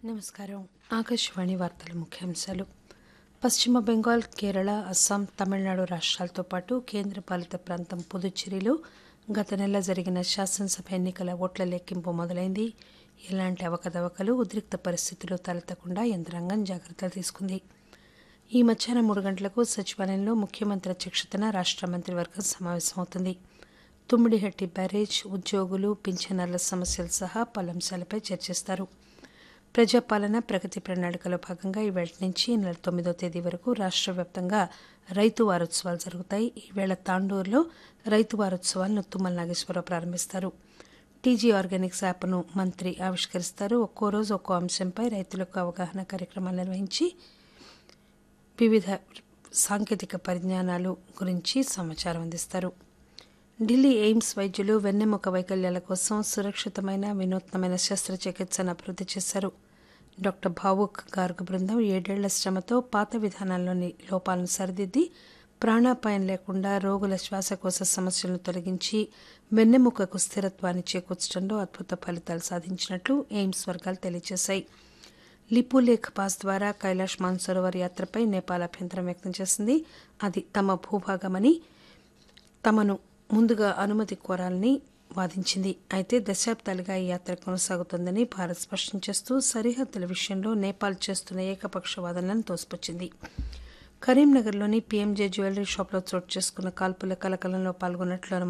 నమస్కారం ఆకాశవాణి వార్తల ముఖ్యాంశాలు పశ్చిమ బెంగాల్ కేరళ అస్సాం తమిళనాడు రాష్ట్రాలతో పాటు కేంద్రపాలిత ప్రాంతం పుదుచ్చేరిలో గత నెల జరిగిన శాసనసభ ఎన్నికల ఓట్ల లెక్కింపు మొదలైంది ఎలాంటి అవకతవకలు ఉద్రిక్త పరిస్థితులు తలెత్తకుండా యంత్రాంగం జాగ్రత్తలు తీసుకుంది ఈ మధ్యాహ్నం మూడు గంటలకు సచివాలయంలో ముఖ్యమంత్రి అధ్యక్షతన రాష్ట్ర మంత్రివర్గం సమావేశమవుతుంది తుమ్మిడిహట్టి బ్యారేజ్ ఉద్యోగులు పింఛనర్ల సమస్యలు సహా పలు అంశాలపై చర్చిస్తారు ప్రజాపాలన ప్రగతి ప్రణాళికలో భాగంగా ఈవేళ నుంచి ఈ నెల తొమ్మిదో తేదీ వరకు రాష్ట్ర వ్యాప్తంగా రైతు వారోత్సవాలు జరుగుతాయి ఈవేళ తాండూరులో రైతు వారోత్సవాలను తుమ్మల నాగేశ్వరరావు ప్రారంభిస్తారు టీజీ ఆర్గానిక్స్ యాప్ను మంత్రి ఆవిష్కరిస్తారు ఒక్కో రోజు ఒక్కో అంశంపై రైతులకు అవగాహన కార్యక్రమాలు నిర్వహించి వివిధ సాంకేతిక పరిజ్ఞానాలు గురించి సమాచారం అందిస్తారు ఢిల్లీ ఎయిమ్స్ వైద్యులు వెన్నెముక వైకల్యాల కోసం సురక్షితమైన వినూత్నమైన శస్త్రచికిత్సను అభివృద్ధి చేశారు డాక్టర్ భావుక్ గార్గ్ బృందం ఏడేళ్ల శ్రమతో పాత విధానాల్లోని లోపాలను సరిదిద్ది ప్రాణాపాయం లేకుండా రోగుల శ్వాసకోశ సమస్యలను తొలగించి వెన్నెముకకు స్థిరత్వాన్ని చేకూర్చడంలో అద్భుత ఫలితాలు సాధించినట్లు ఎయిమ్స్ వర్గాలు తెలియజేశాయి లిపులేఖ్ పాస్ ద్వారా కైలాష్ మాన్సరోవర్ యాత్రపై నేపాల్ అభ్యంతరం వ్యక్తం చేసింది అది తమ భూభాగమని తమను ముందుగా అనుమతి కోరాలని వాదించింది అయితే దశాబ్దాలుగా ఈ యాత్ర కొనసాగుతోందని భారత్ స్పష్టం చేస్తూ సరిహద్దుల విషయంలో నేపాల్ చేస్తున్న ఏకపక్ష వాదనలను తోసిపుచ్చింది కరీంనగర్లోని పీఎంజే జ్యువెలరీ షాప్లో చోటు చేసుకున్న కాల్పుల కలకలంలో పాల్గొన్నట్లు